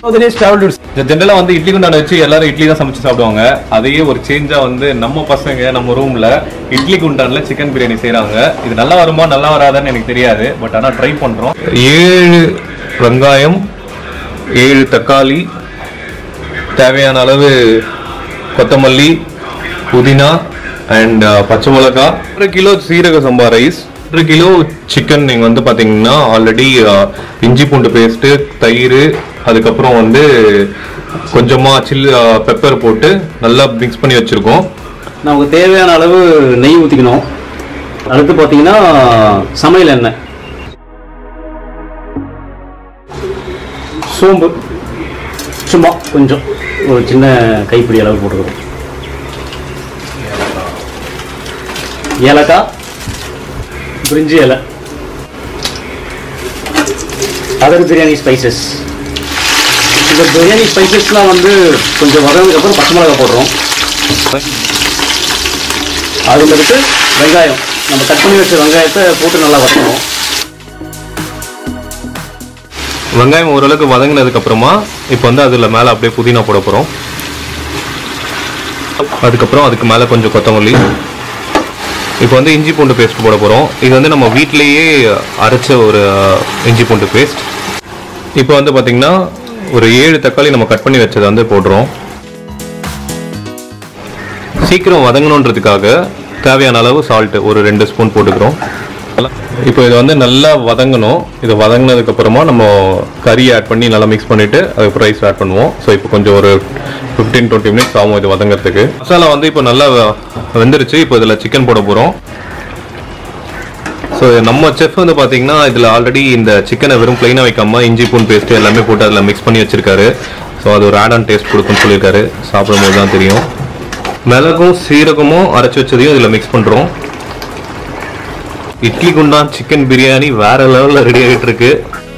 இந்த ஜென்ரலா வந்து இட்லி குண்டான வச்சு எல்லாரும் இட்லி தான் சமைச்சு சாப்பிடுவாங்க அதையே ஒரு சேஞ்சா வந்து நம்ம பசங்க நம்ம ரூம்ல இட்லி குண்டான்ல சிக்கன் பிரியாணி செய்றாங்க இது நல்லா வருமா நல்லா வராதான்னு எனக்கு தெரியாது பட் ஆனா ட்ரை பண்றோம் ஏழு வெங்காயம் ஏழு தக்காளி தேவையான அளவு கொத்தமல்லி புதினா அண்ட் பச்சை மிளகா ஒரு கிலோ சீரக சம்பா ரைஸ் ஒரு கிலோ சிக்கன் நீங்கள் வந்து பார்த்தீங்கன்னா ஆல்ரெடி இஞ்சி பூண்டு பேஸ்ட்டு தயிர் அதுக்கப்புறம் வந்து கொஞ்சமாக சில்லி பெப்பர் போட்டு நல்லா மிக்ஸ் பண்ணி வச்சுருக்கோம் நமக்கு தேவையான அளவு நெய் ஊற்றிக்கணும் அடுத்து பார்த்தீங்கன்னா சமையல் எண்ணெய் சோம்பு சும்மா கொஞ்சம் ஒரு சின்ன கைப்பிடி அளவு போட்டுக்கிறோம் ஏலக்காய் பிரிஞ்சி இலை அதர் பிரியாணி ஸ்பைசஸ் இந்த பிரியாணி ஸ்பைசஸ்லாம் வந்து கொஞ்சம் வதங்கினதுக்கப்புறம் பச்சை மிளகாய் போடுறோம் அதுல இருக்கு வெங்காயம் நம்ம கட் பண்ணி வச்ச வெங்காயத்தை போட்டு நல்லா வதக்கணும் வெங்காயம் ஓரளவுக்கு வதங்கினதுக்கு அப்புறமா இப்போ வந்து அதில் மேலே அப்படியே புதினா போட போகிறோம் அதுக்கப்புறம் அதுக்கு மேலே கொஞ்சம் கொத்தமல்லி இப்போ வந்து இஞ்சி பூண்டு பேஸ்ட் போட போகிறோம் இது வந்து நம்ம வீட்டிலேயே அரைச்ச ஒரு அஹ், இஞ்சி பூண்டு பேஸ்ட் இப்போ வந்து பார்த்தீங்கன்னா ஒரு ஏழு தக்காளி நம்ம கட் பண்ணி வச்சதை வந்து போடுறோம் சீக்கிரம் வதங்கணுன்றதுக்காக தேவையான அளவு சால்ட் ஒரு ரெண்டு ஸ்பூன் போட்டுக்கிறோம் இப்போ இது வந்து நல்லா வதங்கணும் இது வதங்கினதுக்கு அப்புறமா நம்ம கறி ஆட் பண்ணி நல்லா மிக்ஸ் பண்ணிட்டு அதுக்கப்புறம் ரைஸ் ஆட் பண்ணுவோம் ஸோ இப்போ கொஞ்சம் ஒரு ஃபிஃப்டீன் டுவெண்ட்டி மினிட்ஸ் ஆகும் இது வதங்கிறதுக்கு மசாலா வந்து இப்போ நல்லா வெ- வெந்துருச்சு இப்போ இதில் சிக்கன் போட போகிறோம் ஸோ நம்ம செஃப் வந்து பார்த்தீங்கன்னா இதில் ஆல்ரெடி இந்த சிக்கனை வெறும் ப்ளைனாக வைக்காம இஞ்சி பூன் பேஸ்ட் எல்லாமே போட்டு அதில் மிக்ஸ் பண்ணி வச்சிருக்காரு ஸோ அது ஒரு ஆட் ஆன் டேஸ்ட் கொடுக்குன்னு சொல்லியிருக்காரு சாப்பிடும்போது தான் தெரியும் மிளகும் சீரகமும் அரைச்சி வச்சதையும் இதில் மிக்ஸ் பண்ணுறோம் இட்லி குண்டான் சிக்கன் பிரியாணி வேற லெவலில் ரெடி ஆகிட்டு இருக்கு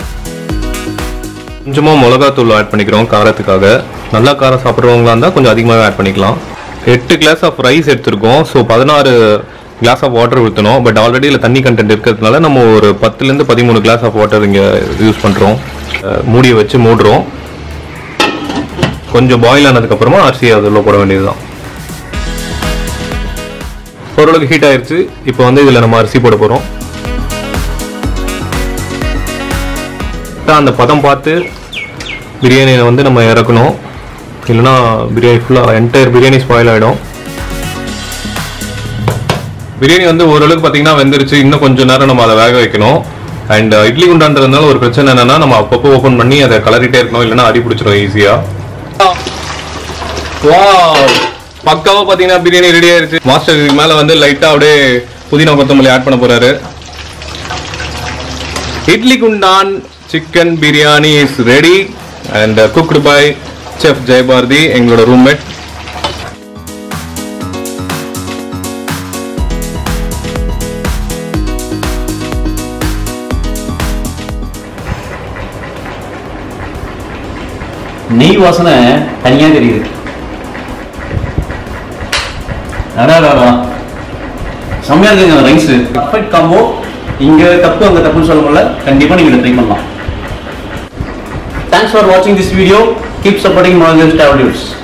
கொஞ்சமாக மிளகாத்தூள் ஆட் பண்ணிக்கிறோம் காரத்துக்காக நல்லா காரம் சாப்பிட்றவங்களா இருந்தால் கொஞ்சம் அதிகமாகவே ஆட் பண்ணிக்கலாம் எட்டு கிளாஸ் ஆஃப் ரைஸ் எடுத்திருக்கோம் ஸோ பதினாறு கிளாஸ் ஆஃப் வாட்டர் ஊற்றணும் பட் ஆல்ரெடி இதில் தண்ணி கண்டென்ட் இருக்கிறதுனால நம்ம ஒரு பத்துலேருந்து பதிமூணு கிளாஸ் ஆஃப் வாட்டர் இங்கே யூஸ் பண்ணுறோம் மூடியை வச்சு மூடுறோம் கொஞ்சம் பாயில் ஆனதுக்கப்புறமா அரிசியை அதில் போட வேண்டியதுதான் ஓரளவுக்கு ஹீட் ஆயிருச்சு இப்போ வந்து இதில் நம்ம அரிசி போட போகிறோம் அந்த பதம் பார்த்து பிரியாணியை வந்து நம்ம இறக்கணும் இல்லைன்னா பிரியாணி ஃபுல்லாக என்டையர் பிரியாணி ஸ்பாயில் ஆகிடும் பிரியாணி வந்து ஓரளவுக்கு பார்த்தீங்கன்னா வெந்துருச்சு இன்னும் கொஞ்சம் நேரம் நம்ம அதை வேக வைக்கணும் அண்ட் இட்லி குண்டான்றதுனால ஒரு பிரச்சனை என்னன்னா நம்ம அப்பப்போ ஓப்பன் பண்ணி அதை கலரிட்டே இருக்கணும் இல்லைன்னா அடி பிடிச்சிரும் ஈஸியாக வா பக்காவா பாத்தீங்கன்னா பிரியாணி ரெடி ஆயிருச்சு மாஸ்டர் இதுக்கு மேல வந்து லைட்டா அப்படியே புதினா கொத்தமல்லி ஆட் பண்ண போறாரு இட்லி குண்டான் chicken biryani is ready and cooked by chef Jayabharathi எங்களோட ரூம்மேட் நெய் வாசனை தனியாக தெரியுது அடாடாடா செம்மையா இருக்குங்க ரைஸ் பர்ஃபெக்ட் காம்போ இங்க தப்பு அங்க தப்புன்னு சொல்ல முடியல கண்டிப்பா நீங்க ட்ரை பண்ணலாம் தேங்க்ஸ் ஃபார் வாட்சிங் this video keep supporting Morgans travels